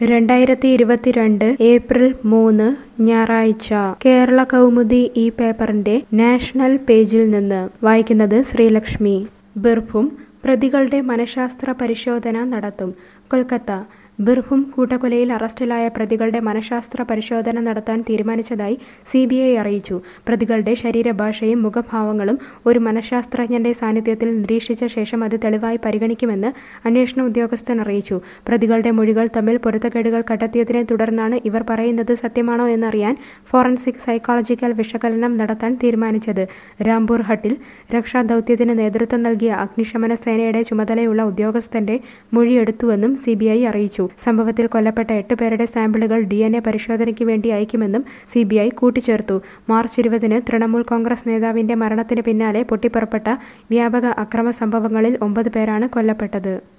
രണ്ടായിരത്തി ഇരുപത്തിരണ്ട് ഏപ്രിൽ മൂന്ന് ഞായറാഴ്ച കേരള കൗമുദി ഈ പേപ്പറിന്റെ നാഷണൽ പേജിൽ നിന്ന് വായിക്കുന്നത് ശ്രീലക്ഷ്മി ബിർഭും പ്രതികളുടെ മനഃശാസ്ത്ര പരിശോധന നടത്തും കൊൽക്കത്ത ബിർഭും കൂട്ടക്കൊലയിൽ അറസ്റ്റിലായ പ്രതികളുടെ മനഃശാസ്ത്ര പരിശോധന നടത്താൻ തീരുമാനിച്ചതായി സി ബി ഐ അറിയിച്ചു പ്രതികളുടെ ശരീരഭാഷയും മുഖഭാവങ്ങളും ഒരു മനഃശാസ്ത്രജ്ഞന്റെ സാന്നിധ്യത്തിൽ നിരീക്ഷിച്ച ശേഷം അത് തെളിവായി പരിഗണിക്കുമെന്ന് അന്വേഷണ ഉദ്യോഗസ്ഥൻ അറിയിച്ചു പ്രതികളുടെ മൊഴികൾ തമ്മിൽ പൊരുത്തക്കേടുകൾ കണ്ടെത്തിയതിനെ തുടർന്നാണ് ഇവർ പറയുന്നത് സത്യമാണോ എന്നറിയാൻ ഫോറൻസിക് സൈക്കോളജിക്കൽ വിശകലനം നടത്താൻ തീരുമാനിച്ചത് രാംപൂർ ഹട്ടിൽ രക്ഷാദൌത്യത്തിന് നേതൃത്വം നൽകിയ അഗ്നിശമന സേനയുടെ ചുമതലയുള്ള ഉദ്യോഗസ്ഥന്റെ മൊഴിയെടുത്തുവെന്നും സി ബി ഐ അറിയിച്ചു സംഭവത്തിൽ കൊല്ലപ്പെട്ട എട്ട് പേരുടെ സാമ്പിളുകൾ ഡി എൻ എ പരിശോധനയ്ക്ക് വേണ്ടി അയക്കുമെന്നും സി ബി ഐ കൂട്ടിച്ചേർത്തു മാർച്ച് ഇരുപതിന് തൃണമൂൽ കോൺഗ്രസ് നേതാവിന്റെ മരണത്തിന് പിന്നാലെ പൊട്ടിപ്പുറപ്പെട്ട വ്യാപക അക്രമ സംഭവങ്ങളിൽ ഒമ്പത് പേരാണ് കൊല്ലപ്പെട്ടത്